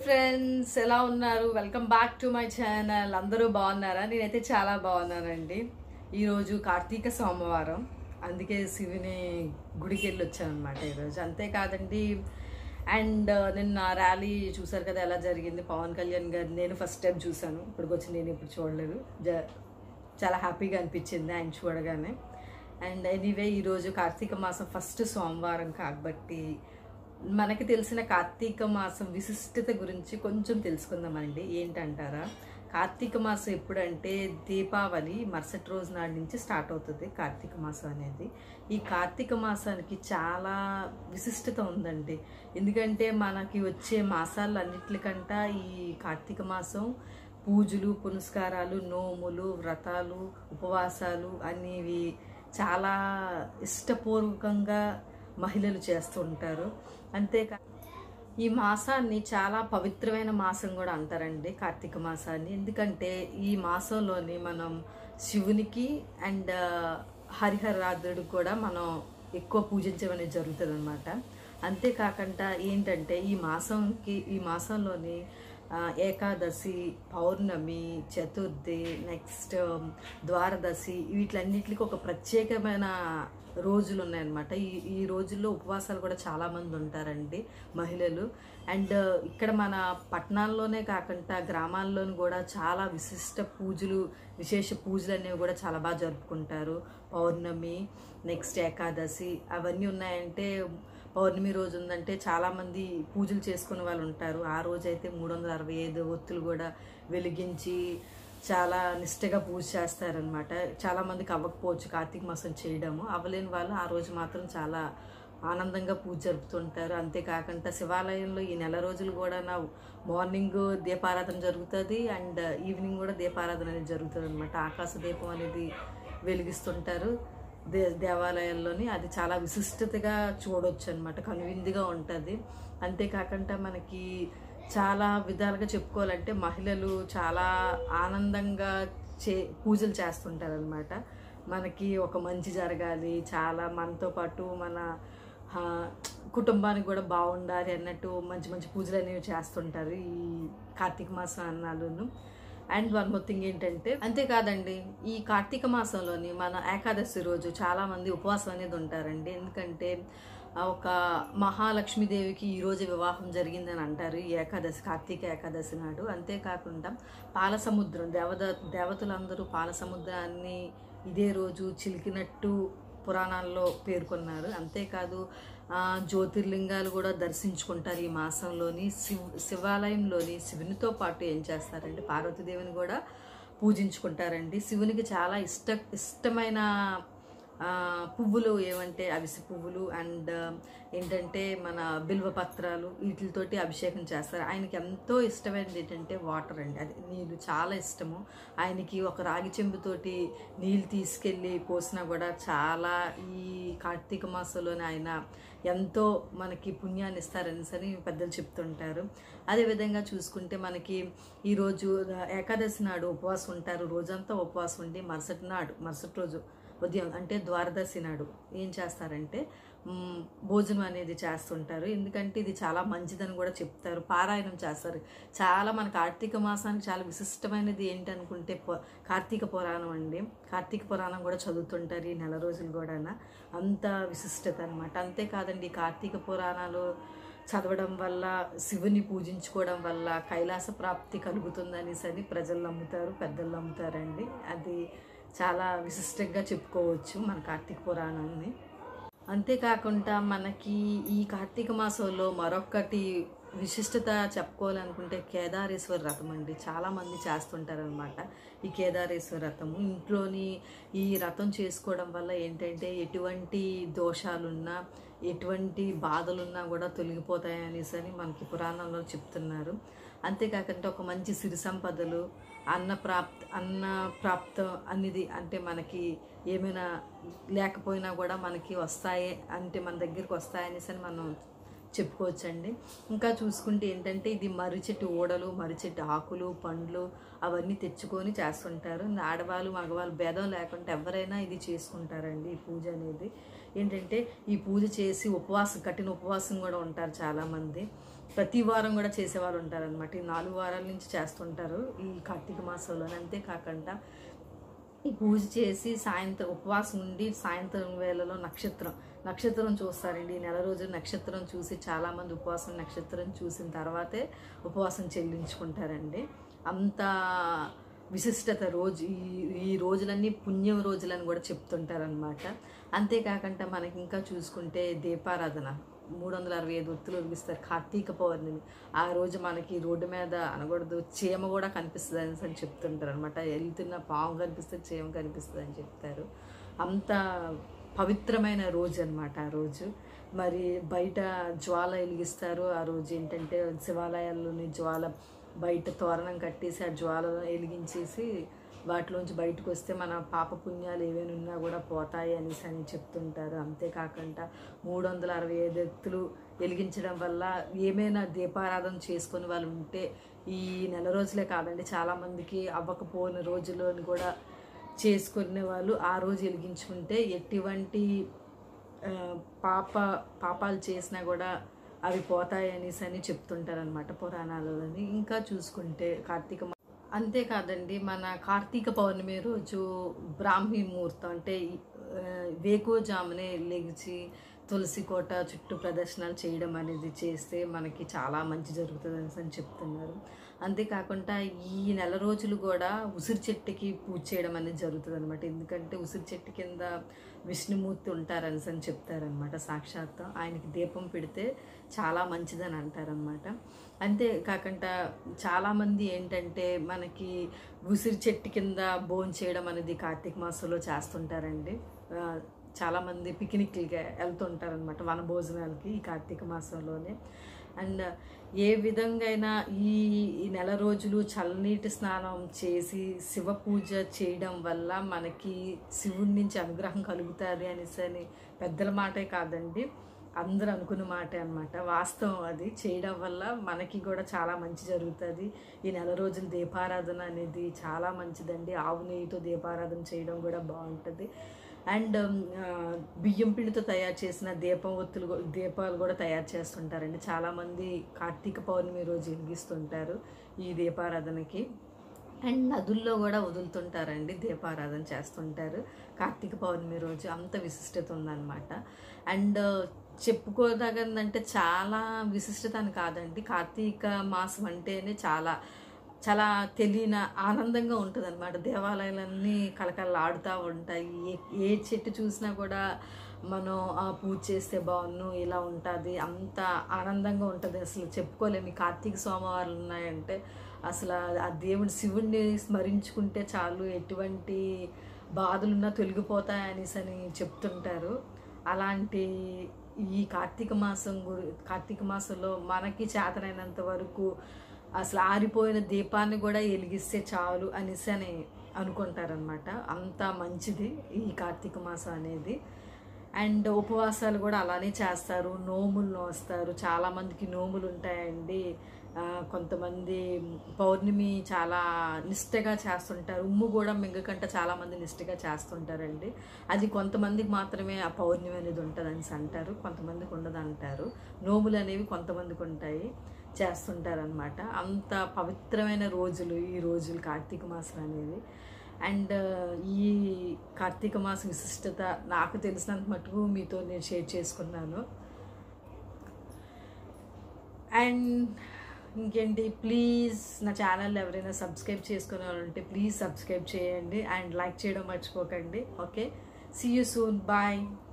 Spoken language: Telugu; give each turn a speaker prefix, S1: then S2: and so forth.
S1: ఫ్రెండ్స్ ఎలా ఉన్నారు welcome back to my channel అందరూ బాగున్నారా నేనైతే చాలా బాగున్నానండి ఈరోజు కార్తీక సోమవారం అందుకే శివుని గుడికి వెళ్ళి వచ్చాను అనమాట ఈరోజు అంతేకాదండి అండ్ నిన్న ర్యాలీ చూసారు కదా ఎలా జరిగింది పవన్ కళ్యాణ్ గారు నేను ఫస్ట్ టైం చూసాను ఇప్పటికి వచ్చి నేను ఇప్పుడు చూడలేదు జ చాలా హ్యాపీగా అనిపించింది ఆయన చూడగానే అండ్ ఎనీవే ఈరోజు కార్తీక మాసం ఫస్ట్ సోమవారం కాబట్టి మనకి తెలిసిన కార్తీక మాసం విశిష్టత గురించి కొంచెం తెలుసుకుందామండి ఏంటంటారా కార్తీక మాసం ఎప్పుడంటే దీపావళి మరుసటి రోజు నాటి నుంచి స్టార్ట్ అవుతుంది కార్తీక మాసం అనేది ఈ కార్తీక మాసానికి చాలా విశిష్టత ఉందండి ఎందుకంటే మనకి వచ్చే మాసాలు అన్నిటికంట ఈ కార్తీక మాసం పూజలు పునస్కారాలు నోములు వ్రతాలు ఉపవాసాలు అనేవి చాలా ఇష్టపూర్వకంగా మహిళలు చేస్తూ ఉంటారు అంతేకా ఈ మాసాన్ని చాలా పవిత్రమైన మాసం కూడా అంటారండి కార్తీక మాసాన్ని ఎందుకంటే ఈ మాసంలోని మనం శివునికి అండ్ హరిహరాదుడు కూడా మనం ఎక్కువ పూజించడం అనేది జరుగుతుంది అనమాట అంతేకాకుండా ఏంటంటే ఈ మాసంకి ఈ మాసంలోని ఆ, ఏకాదశి పౌర్ణమి చతుర్థి నెక్స్ట్ ద్వారదశి వీటిలన్నిటికి ఒక ప్రత్యేకమైన రోజులు ఉన్నాయన్నమాట ఈ ఈ రోజుల్లో ఉపవాసాలు కూడా చాలా మంది ఉంటారండి మహిళలు అండ్ ఇక్కడ మన పట్టణాల్లోనే కాకుండా గ్రామాల్లోనూ కూడా చాలా విశిష్ట పూజలు విశేష పూజలు అనేవి కూడా చాలా బాగా జరుపుకుంటారు పౌర్ణమి నెక్స్ట్ ఏకాదశి అవన్నీ ఉన్నాయంటే పౌర్ణమి రోజు ఉందంటే చాలామంది పూజలు చేసుకునే వాళ్ళు ఉంటారు ఆ రోజు అయితే మూడు వందల అరవై ఐదు ఒత్తులు కూడా వెలిగించి చాలా నిష్టగా పూజ చేస్తారనమాట చాలా మందికి అవ్వకపోవచ్చు కార్తీక మాసం చేయడము అవ్వలేని వాళ్ళు ఆ రోజు మాత్రం చాలా ఆనందంగా పూజ జరుపుతుంటారు అంతేకాకుండా శివాలయంలో ఈ నెల రోజులు కూడా నా మార్నింగ్ దీపారాధన జరుగుతుంది అండ్ ఈవినింగ్ కూడా దీపారాధన అనేది జరుగుతుంది అనమాట ఆకాశ దీపం అనేది వెలిగిస్తుంటారు దే దేవాలయాల్లోని అది చాలా విశిష్టతగా చూడొచ్చు అనమాట కనువిందుగా ఉంటుంది అంతేకాకుండా మనకి చాలా విధాలుగా చెప్పుకోవాలంటే మహిళలు చాలా ఆనందంగా చే పూజలు చేస్తుంటారనమాట మనకి ఒక మంచి జరగాలి చాలా మనతో పాటు మన ఆ, కుటుంబానికి కూడా బాగుండాలి అన్నట్టు మంచి మంచి పూజలు అనేవి చేస్తుంటారు ఈ కార్తీక మాసం అన్నాలును అండ్ వన్ మోర్ థింగ్ ఏంటంటే అంతేకాదండి ఈ కార్తీక మాసంలోని మన ఏకాదశి రోజు చాలా మంది ఉపవాసం అనేది ఉంటారండి ఎందుకంటే ఆ ఒక మహాలక్ష్మీదేవికి ఈ రోజు వివాహం జరిగిందని అంటారు ఈ ఏకాదశి కార్తీక ఏకాదశి నాడు అంతేకాకుండా పాల సముద్రం దేవద దేవతలందరూ పాల సముద్రాన్ని ఇదే రోజు చిలికినట్టు పురాణాల్లో పేర్కొన్నారు అంతేకాదు ఆ, జ్యోతిర్లింగాలు కూడా దర్శించుకుంటారు ఈ మాసంలోని శివ శివాలయంలోని శివునితో పాటు ఏం చేస్తారంటే పార్వతీదేవిని కూడా పూజించుకుంటారండి శివునికి చాలా ఇష్ట ఇష్టమైన ఆ, పువ్వులు ఏమంటే అవిసి పువ్వులు అండ్ ఏంటంటే మన బిల్వ పత్రాలు వీటితోటి అభిషేకం చేస్తారు ఆయనకి ఎంతో ఇష్టమైనది ఏంటంటే వాటర్ అండి అది నీళ్ళు చాలా ఇష్టము ఆయనకి ఒక రాగి చెంబుతోటి నీళ్ళు తీసుకెళ్ళి పోసినా కూడా చాలా ఈ కార్తీక మాసంలోనే ఆయన ఎంతో మనకి పుణ్యాన్ని ఇస్తారని పెద్దలు చెప్తుంటారు అదేవిధంగా చూసుకుంటే మనకి ఈరోజు ఏకాదశి నాడు ఉపవాసం ఉంటారు రోజంతా ఉపవాసం ఉండి మరుసటి నాడు మరుసటి రోజు ఉదయం అంటే ద్వారదశి నాడు ఏం చేస్తారంటే మ్, భోజనం అనేది చేస్తుంటారు ఎందుకంటే ఇది చాలా మంచిదని కూడా చెప్తారు పారాయణం చేస్తారు చాలా మన కార్తీక మాసానికి చాలా విశిష్టమైనది ఏంటి అనుకుంటే పు- కార్తీక పురాణం అండి కార్తీక పురాణం కూడా చదువుతుంటారు ఈ నెల రోజులు కూడా అంత విశిష్టత అనమాట అంతేకాదండి ఈ కార్తీక పురాణాలు చదవడం వల్ల శివుని పూజించుకోవడం వల్ల కైలాస ప్రాప్తి కలుగుతుందనేసి అని ప్రజలు నమ్ముతారు పెద్దలు నమ్ముతారండి అది చాలా విశిష్టంగా చెప్పుకోవచ్చు మన కార్తీక పురాణాన్ని అంతేకాకుండా మనకి ఈ కార్తీక మాసంలో మరొకటి విశిష్టత చెప్పుకోవాలనుకుంటే కేదారేశ్వర రథం అండి చాలామంది చేస్తుంటారనమాట ఈ కేదారేశ్వర రథము ఇంట్లోని ఈ రథం చేసుకోవడం వల్ల ఏంటంటే ఎటువంటి దోషాలున్నా ఎటువంటి బాధలున్నా కూడా తొలగిపోతాయి అనేసి అని మనకి పురాణంలో చెప్తున్నారు అంతేకాకుండా ఒక మంచి సిరి సంపదలు అన్న ప్రాప్త అన్న ప్రాప్తం అనేది అంటే మనకి ఏమైనా లేకపోయినా కూడా మనకి వస్తాయి అంటే మన దగ్గరికి వస్తాయనేసి అని మనం చెప్పుకోవచ్చండి ఇంకా చూసుకుంటే ఏంటంటే ఇది మర్రి చెట్టు ఓడలు మర్రి చెట్టు ఆకులు పండ్లు అవన్నీ తెచ్చుకొని చేస్తుంటారు ఆడవాళ్ళు మగవాళ్ళు భేదం లేకుండా ఎవరైనా ఇది చేసుకుంటారండి ఈ పూజ అనేది ఏంటంటే ఈ పూజ చేసి ఉపవాసం కఠిన ఉపవాసం కూడా ఉంటారు చాలామంది ప్రతి వారం కూడా చేసేవారు ఉంటారనమాట ఈ నాలుగు వారాల నుంచి చేస్తుంటారు ఈ కార్తీక మాసంలో అంతేకాకుండా ఈ పూజ చేసి సాయంత్రం ఉపవాసం ఉండి సాయంత్రం వేళలో నక్షత్రం నక్షత్రం చూస్తారండి ఈ నెల రోజు నక్షత్రం చూసి చాలామంది ఉపవాసం నక్షత్రం చూసిన తర్వాతే ఉపవాసం చెల్లించుకుంటారండి అంత విశిష్టత రోజు ఈ ఈ రోజులన్నీ పుణ్యం రోజులని కూడా చెప్తుంటారనమాట అంతేకాకుండా మనకి ఇంకా చూసుకుంటే దీపారాధన మూడు వందల అరవై ఐదు ఒత్తులు వెలిగిస్తారు కార్తీక పౌర్ణమి ఆ రోజు మనకి రోడ్డు మీద అనకూడదు చీమ కూడా కనిపిస్తుంది అనేసి అని చెప్తుంటారు అనమాట వెళ్తున్న పాము కనిపిస్తే చీమ కనిపిస్తుంది అని చెప్తారు అంత పవిత్రమైన రోజు అనమాట ఆ రోజు మరి బయట జ్వాల వెలిగిస్తారు ఆ రోజు ఏంటంటే శివాలయాల్లోని జ్వాల బయట తోరణం కట్టేసి ఆ జ్వాలను వెలిగించేసి వాటిలోంచి బయటకు వస్తే మన పాప పుణ్యాలు ఏవైనా ఉన్నా కూడా పోతాయి అనేసి అని చెప్తుంటారు అంతేకాకుండా మూడు వందల అరవై ఐదు ఎత్తులు వెలిగించడం వల్ల ఏమైనా దీపారాధన చేసుకొని వాళ్ళు ఉంటే ఈ నెల రోజులే కాదండి చాలామందికి అవ్వకపోయిన రోజుల్లోని కూడా చేసుకునే వాళ్ళు ఆ రోజు వెలిగించుకుంటే ఎటువంటి ఆ, పాప పాపాలు చేసినా కూడా అవి పోతాయి అనేసి అని చెప్తుంటారనమాట పురాణాలని ఇంకా చూసుకుంటే కార్తీక మా- అంతేకాదండి మన కార్తీక పౌర్ణమి రోజు బ్రాహ్మీ ముహూర్తం అంటే ఆ, వేకువజామునే లెగిచి తులసి కోట చుట్టూ ప్రదర్శనలు చేయడం అనేది చేస్తే మనకి చాలా మంచి జరుగుతుంది అనేసి అని చెప్తున్నారు అంతేకాకుండా ఈ నెల రోజులు కూడా ఉసిరి చెట్టుకి పూజ చేయడం అనేది జరుగుతుంది అనమాట ఎందుకంటే ఉసిరి చెట్టు కింద విష్ణుమూర్తి ఉంటారనేసి అని చెప్తారనమాట సాక్షాత్తు ఆయనకి దీపం పెడితే చాలా మంచిదని అంటారనమాట అంతేకాకుండా చాలామంది ఏంటంటే మనకి ఉసిరి చెట్టు కింద భోజనం చేయడం అనేది కార్తీక మాసంలో చేస్తుంటారండి ఆ, చాలామంది పిక్నిక్లకి వెళ్తుంటారనమాట వన భోజనాలకి ఈ కార్తీక మాసంలోనే అండ్ ఏ విధంగా అయినా ఈ ఈ నెల రోజులు చల్లనీటి స్నానం చేసి శివ పూజ చేయడం వల్ల మనకి శివుడి నుంచి అనుగ్రహం కలుగుతుంది అనేసి అని పెద్దల మాటే కాదండి అందరూ అనుకున్న మాటే అనమాట వాస్తవం అది చేయడం వల్ల మనకి కూడా చాలా మంచి జరుగుతుంది ఈ నెల రోజులు దీపారాధన అనేది చాలా మంచిదండి ఆవు నెయ్యితో దీపారాధన చేయడం కూడా బాగుంటుంది అండ్ బియ్యం పిండితో తయారు చేసిన దీపం ఒత్తులు కూ- దీపాలు కూడా తయారు చేస్తుంటారండి చాలామంది కార్తీక పౌర్ణమి రోజు వెలిగిస్తుంటారు ఈ దీపారాధనకి అండ్ నదుల్లో కూడా వదులుతుంటారండి దీపారాధన చేస్తుంటారు కార్తీక పౌర్ణమి రోజు అంత విశిష్టత ఉందన్నమాట అండ్ చెప్పుకోదగందంటే చాలా విశిష్టత అని కాదండి కార్తీక మాసం అంటేనే చాలా చాలా తెలియని ఆనందంగా ఉంటుంది అనమాట దేవాలయాలన్నీ కలకలలాడుతూ ఉంటాయి ఏ- ఏ చెట్టు చూసినా కూడా మనం ఆ, పూజ చేస్తే బాగున్ను ఇలా ఉంటుంది అంత ఆనందంగా ఉంటుంది అసలు చెప్పుకోలేము ఈ కార్తీక సోమవారాలు ఉన్నాయంటే అసలు ఆ- ఆ దేవుడి శివుణ్ణి స్మరించుకుంటే చాలు ఎటువంటి బాధలున్నా తొలగిపోతాయి అనేసి అని చెప్తుంటారు అలాంటి ఈ కార్తీక మాసం గురి కార్తీక మాసంలో మనకి చేతనైనంత వరకు అసలు ఆరిపోయిన దీపాన్ని కూడా వెలిగిస్తే చాలు అనేసి అని అనుకుంటారనమాట అంత మంచిది ఈ కార్తీక మాసం అనేది అండ్ ఉపవాసాలు కూడా అలానే చేస్తారు నోములు నోస్తారు చాలామందికి నోములు ఉంటాయండి ఆ, కొంతమంది పౌర్ణమి చాలా నిష్టగా చేస్తుంటారు ఉమ్ము కూడా మింగకంట చాలామంది నిష్టగా చేస్తుంటారండి అది కొంతమందికి మాత్రమే ఆ పౌర్ణమి అనేది ఉంటుంది అనేసి అంటారు కొంతమందికి ఉండదు అంటారు నోములు అనేవి కొంతమందికి ఉంటాయి చేస్తుంటారనమాట అంత పవిత్రమైన రోజులు ఈ రోజులు కార్తీక మాసం అనేది అండ్ ఈ కార్తీక మాసం విశిష్టత నాకు తెలిసినంత మటుకు మీతో నేను షేర్ చేసుకున్నాను అండ్ ఇంకేంటి ప్లీజ్ నా ఛానల్ ఎవరైనా సబ్స్క్రైబ్ చేసుకునే వాళ్ళు ఉంటే ప్లీజ్ సబ్స్క్రైబ్ చేయండి అండ్ లైక్ చేయడం మర్చిపోకండి okay see you soon bye